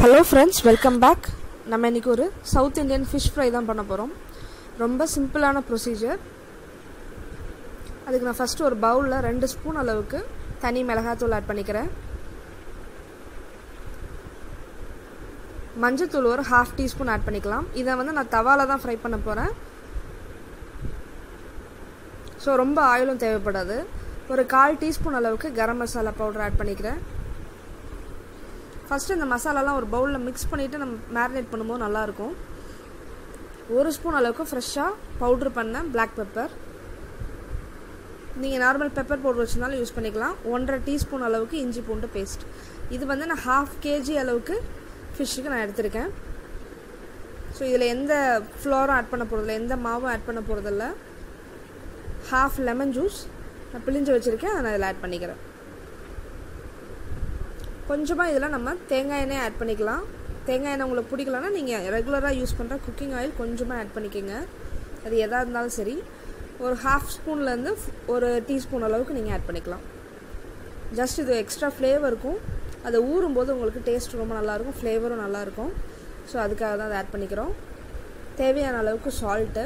hello friends welcome back நம்ம இன்றைக்கி ஒரு சவுத் இந்தியன் ஃபிஷ் ஃப்ரை தான் பண்ண போகிறோம் ரொம்ப சிம்பிளான ப்ரொசீஜர் அதுக்கு நான் ஃபஸ்ட்டு ஒரு பவுலில் ரெண்டு ஸ்பூன் அளவுக்கு தனி மிளகாத்தூள் ஆட் பண்ணிக்கிறேன் மஞ்சத்தூள் ஒரு ஹாஃப் டீஸ்பூன் ஆட் பண்ணிக்கலாம் இதை வந்து நான் தவாவில் தான் ஃப்ரை பண்ண போகிறேன் ஸோ ரொம்ப ஆயிலும் தேவைப்படாது ஒரு கால் டீஸ்பூன் அளவுக்கு கரம் மசாலா பவுடர் ஆட் பண்ணிக்கிறேன் ஃபஸ்ட்டு இந்த மசாலாலாம் ஒரு பவுலில் மிக்ஸ் பண்ணிவிட்டு நம்ம மேரினேட் பண்ணும்போது நல்லாயிருக்கும் ஒரு ஸ்பூன் அளவுக்கு ஃப்ரெஷ்ஷாக பவுட்ரு பண்ண பிளாக் பெப்பர் நீங்கள் நார்மல் பெப்பர் பவுடர் வச்சுருந்தாலும் யூஸ் பண்ணிக்கலாம் ஒன்றரை டீஸ்பூன் அளவுக்கு இஞ்சி பூண்டு பேஸ்ட் இது வந்து நான் ஹாஃப் கேஜி அளவுக்கு ஃபிஷ்ஷுக்கு நான் எடுத்திருக்கேன் ஸோ இதில் எந்த ஃப்ளோரும் ஆட் பண்ண போகிறதில்ல எந்த மாவும் ஆட் பண்ண போகிறதில்ல ஹாஃப் லெமன் ஜூஸ் நான் பிழிஞ்சு வச்சுருக்கேன் அதை நான் இதில் ஆட் பண்ணிக்கிறேன் கொஞ்சமாக இதில் நம்ம தேங்காய் எண்ணெய் ஆட் பண்ணிக்கலாம் தேங்காய் எண்ணெய் உங்களுக்கு பிடிக்கலன்னா நீங்கள் ரெகுலராக யூஸ் பண்ணுற குக்கிங் ஆயில் கொஞ்சமாக ஆட் பண்ணிக்கோங்க அது எதாக இருந்தாலும் சரி ஒரு ஹாஃப் ஸ்பூன்லேருந்து ஒரு டீஸ்பூன் அளவுக்கு நீங்கள் ஆட் பண்ணிக்கலாம் ஜஸ்ட் இது எக்ஸ்ட்ரா ஃப்ளேவருக்கும் அதை ஊறும்போது உங்களுக்கு டேஸ்ட் ரொம்ப நல்லாயிருக்கும் ஃப்ளேவரும் நல்லாயிருக்கும் ஸோ அதுக்காக தான் அதை ஆட் பண்ணிக்கிறோம் தேவையான அளவுக்கு சால்ட்டு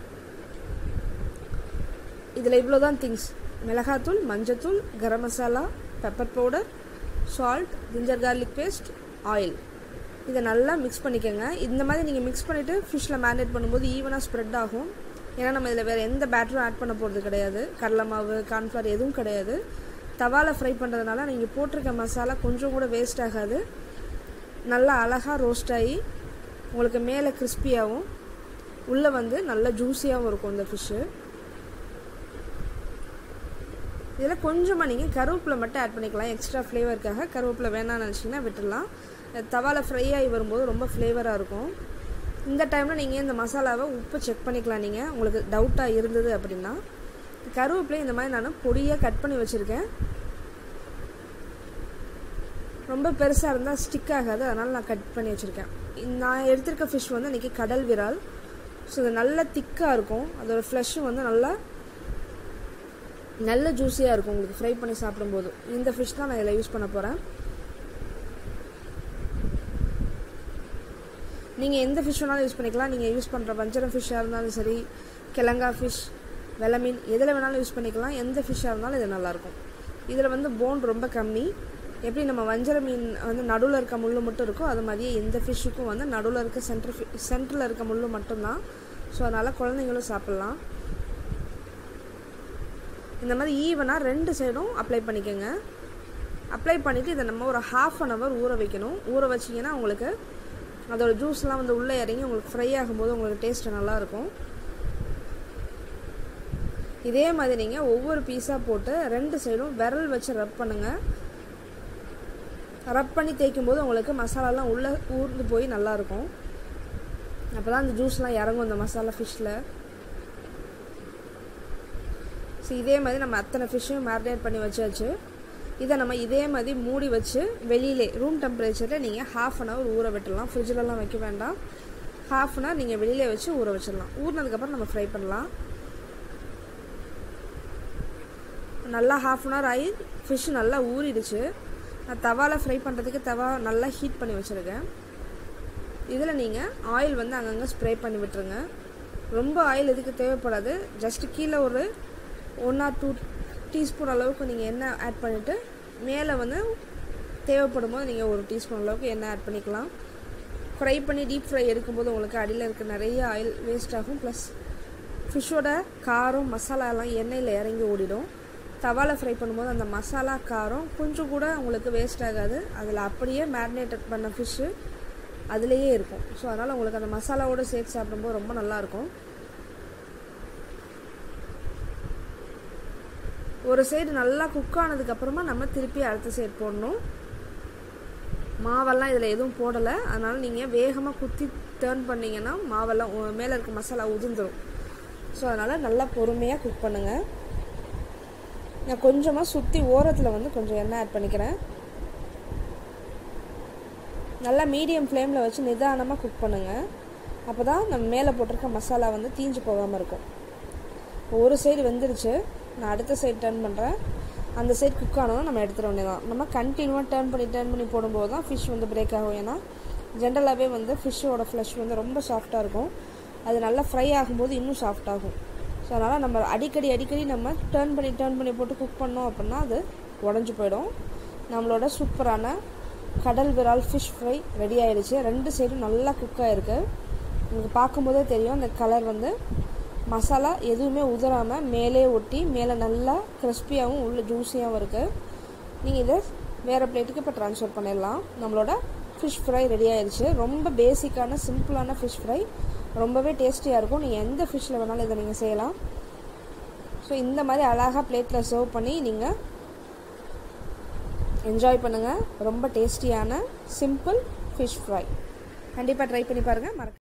இதில் இவ்வளோ தான் திங்ஸ் மிளகாத்தூள் மஞ்சத்தூள் garam masala pepper powder salt ginger garlic paste oil இதை நல்லா மிக்ஸ் பண்ணிக்கோங்க இந்த மாதிரி நீங்கள் மிக்ஸ் பண்ணிவிட்டு ஃபிஷ்ஷில் மேரினேட் பண்ணும்போது ஈவனாக ஸ்ப்ரெட் ஆகும் ஏன்னா நம்ம இதில் வேறு எந்த பேட்டரும் ஆட் பண்ண போகிறது கிடையாது கடலை மாவு கார்ன்ஃப்ளவர் எதுவும் கிடையாது தவாவில் ஃப்ரை பண்ணுறதுனால நீங்கள் போட்டிருக்க மசாலா கொஞ்சம் கூட வேஸ்ட் ஆகாது நல்லா அழகாக ரோஸ்ட் ஆகி உங்களுக்கு மேலே கிறிஸ்பியாகவும் உள்ளே வந்து நல்லா ஜூஸியாகவும் இருக்கும் இந்த ஃபிஷ்ஷு இதில் கொஞ்சமாக நீங்கள் கருவேப்பிலை மட்டும் ஆட் பண்ணிக்கலாம் எக்ஸ்ட்ரா ஃப்ளேவருக்காக கருவேப்பிலை வேணாம்னு நினச்சிங்கன்னா விட்டுடலாம் தவாவில் ஃப்ரை ஆகி வரும்போது ரொம்ப ஃப்ளேவராக இருக்கும் இந்த டைமில் நீங்கள் இந்த மசாலாவை உப்பு செக் பண்ணிக்கலாம் நீங்கள் உங்களுக்கு டவுட்டாக இருந்தது அப்படின்னா கருவேப்பிலை இந்த மாதிரி நான் பொடியாக கட் பண்ணி வச்சுருக்கேன் ரொம்ப பெருசாக இருந்தால் ஸ்டிக் ஆகாது அதனால் நான் கட் பண்ணி வச்சுருக்கேன் நான் எடுத்திருக்க ஃபிஷ் வந்து இன்றைக்கி கடல் விரால் ஸோ இது நல்லா திக்காக இருக்கும் அதோட ஃப்ளஷ்ஷும் வந்து நல்லா நல்ல ஜூஸியாக இருக்கும் உங்களுக்கு ஃப்ரை பண்ணி சாப்பிடும்போது இந்த ஃபிஷ் தான் நான் இதில் யூஸ் பண்ண போகிறேன் நீங்கள் எந்த ஃபிஷ் வேணாலும் யூஸ் பண்ணிக்கலாம் நீங்கள் யூஸ் பண்ணுற வஞ்சரம் ஃபிஷ்ஷாக இருந்தாலும் சரி கிழங்கா ஃபிஷ் வெலை மீன் எதில் வேணாலும் யூஸ் பண்ணிக்கலாம் எந்த ஃபிஷ்ஷாக இருந்தாலும் இது நல்லாயிருக்கும் இதில் வந்து போன் ரொம்ப கம்மி எப்படி நம்ம வஞ்சர மீன் வந்து நடுவில் இருக்க முள் மட்டும் இருக்கோ அது மாதிரியே இந்த ஃபிஷ்ஷுக்கும் வந்து நடுவில் இருக்க சென்டர் சென்டரில் இருக்க முள் மட்டும்தான் ஸோ அதனால் குழந்தைங்களும் சாப்பிட்லாம் இந்த மாதிரி ஈவனாக ரெண்டு சைடும் அப்ளை பண்ணிக்கோங்க அப்ளை பண்ணிவிட்டு இதை நம்ம ஒரு ஹாஃப் அன் ஹவர் ஊற வைக்கணும் ஊற வச்சிங்கன்னா உங்களுக்கு அதோட ஜூஸ்லாம் வந்து உள்ளே இறங்கி உங்களுக்கு ஃப்ரை ஆகும்போது உங்களுக்கு டேஸ்ட்டு நல்லாயிருக்கும் இதே மாதிரி நீங்கள் ஒவ்வொரு பீஸாக போட்டு ரெண்டு சைடும் விரல் வச்சு ரப் பண்ணுங்கள் ரப் பண்ணி தேய்க்கும் போது உங்களுக்கு மசாலாலாம் உள்ளே ஊர்ந்து போய் நல்லாயிருக்கும் அப்போ தான் அந்த ஜூஸ்லாம் இறங்கும் அந்த மசாலா ஃபிஷ்ஷில் ஸோ இதே மாதிரி நம்ம அத்தனை ஃபிஷ்ஷையும் மேரினேட் பண்ணி வச்சாச்சு இதை நம்ம இதே மாதிரி மூடி வச்சு வெளியிலே ரூம் டெம்பரேச்சரில் நீங்கள் ஹாஃப் அன் ஹவர் ஊற விட்டுடலாம் ஃப்ரிட்ஜிலலாம் வைக்க வேண்டாம் ஹாஃப் அன் ஹவர் நீங்கள் வெளியிலே வச்சு ஊற வச்சிடலாம் ஊறினதுக்கப்புறம் நம்ம ஃப்ரை பண்ணலாம் நல்லா ஹாஃப் அன் ஹவர் ஆகி ஃபிஷ் நல்லா ஊறிடுச்சு நான் தவாவில் ஃப்ரை பண்ணுறதுக்கு தவா நல்லா ஹீட் பண்ணி வச்சுருக்கேன் இதில் நீங்கள் ஆயில் வந்து அங்கங்கே ஸ்ப்ரே பண்ணி விட்டுருங்க ரொம்ப ஆயில் எதுக்கு தேவைப்படாது ஜஸ்ட்டு கீழே ஒரு ஒன் ஆர் டூ டீஸ்பூன் அளவுக்கு நீங்கள் எண்ணெய் ஆட் பண்ணிவிட்டு மேலே வந்து தேவைப்படும் போது நீங்கள் ஒரு டீஸ்பூன் அளவுக்கு எண்ணெய் ஆட் பண்ணிக்கலாம் ஃப்ரை பண்ணி டீப் ஃப்ரை எடுக்கும்போது உங்களுக்கு அடியில் இருக்க நிறைய ஆயில் வேஸ்ட் ஆகும் ப்ளஸ் ஃபிஷ்ஷோட காரம் மசாலாலாம் எண்ணெயில் இறங்கி ஓடிடும் தவாவில் ஃப்ரை பண்ணும்போது அந்த மசாலா காரம் கொஞ்சம் கூட உங்களுக்கு வேஸ்ட் ஆகாது அதில் அப்படியே மேரினேட்டட் பண்ண ஃபிஷ்ஷு அதுலேயே இருக்கும் ஸோ அதனால் உங்களுக்கு அந்த மசாலாவோடு சேர்த்து சாப்பிடும்போது ரொம்ப நல்லாயிருக்கும் ஒரு சைடு நல்லா குக் ஆனதுக்கப்புறமா நம்ம திருப்பி அடுத்த சைடு போடணும் மாவெல்லாம் இதில் எதுவும் போடலை அதனால் நீங்கள் வேகமாக குத்தி டேர்ன் பண்ணிங்கன்னா மாவெல்லாம் மேலே இருக்க மசாலா உதிர்ந்துடும் ஸோ அதனால் நல்லா பொறுமையாக குக் பண்ணுங்கள் நான் கொஞ்சமாக சுற்றி ஓரத்தில் வந்து கொஞ்சம் எண்ணெய் ஆட் பண்ணிக்கிறேன் நல்லா மீடியம் ஃப்ளேமில் வச்சு நிதானமாக குக் பண்ணுங்கள் அப்போ தான் நம்ம மேலே போட்டிருக்க மசாலா வந்து தீஞ்சு போகாமல் இருக்கும் ஒரு சைடு வெந்துருச்சு நான் அடுத்த சைடு டர்ன் பண்ணுறேன் அந்த சைடு குக் ஆனதும் நம்ம எடுத்துட வேண்டியதான் நம்ம கண்டினியூவாக டேர்ன் பண்ணி டேர்ன் பண்ணி போடும்போது தான் ஃபிஷ் வந்து பிரேக் ஆகும் ஏன்னா ஜென்ரலாகவே வந்து ஃபிஷ்ஷோட ஃப்ளஷ் வந்து ரொம்ப சாஃப்டாக இருக்கும் அது நல்லா ஃப்ரை ஆகும்போது இன்னும் சாஃப்ட் ஆகும் ஸோ அதனால் நம்ம அடிக்கடி அடிக்கடி நம்ம டேர்ன் பண்ணி டேர்ன் பண்ணி போட்டு குக் பண்ணோம் அப்படின்னா அது உடஞ்சி போயிடும் நம்மளோட சூப்பரான கடல் விரால் ஃபிஷ் ஃப்ரை ரெடி ஆயிடுச்சு ரெண்டு சைடும் நல்லா குக் ஆகிருக்கு உங்களுக்கு பார்க்கும்போதே தெரியும் அந்த கலர் வந்து மசாலா எதுவுமே உதறாமல் மேலே ஒட்டி மேலே நல்லா கிறிஸ்பியாகவும் உள்ள ஜூஸியாகவும் இருக்குது நீங்கள் இதை வேறு பிளேட்டுக்கு இப்போ ட்ரான்ஸ்ஃபர் பண்ணிடலாம் நம்மளோட ஃபிஷ் ஃப்ரை ரெடி ஆயிடுச்சு ரொம்ப பேசிக்கான சிம்பிளான ஃபிஷ் ஃப்ரை ரொம்பவே டேஸ்டியாக இருக்கும் நீங்கள் எந்த ஃபிஷ்ஷில் வேணாலும் இதை நீங்கள் செய்யலாம் ஸோ இந்த மாதிரி அழகாக பிளேட்டில் சர்வ் பண்ணி நீங்கள் என்ஜாய் பண்ணுங்கள் ரொம்ப டேஸ்டியான சிம்பிள் ஃபிஷ் ஃப்ரை கண்டிப்பாக ட்ரை பண்ணி பாருங்கள் மறக்க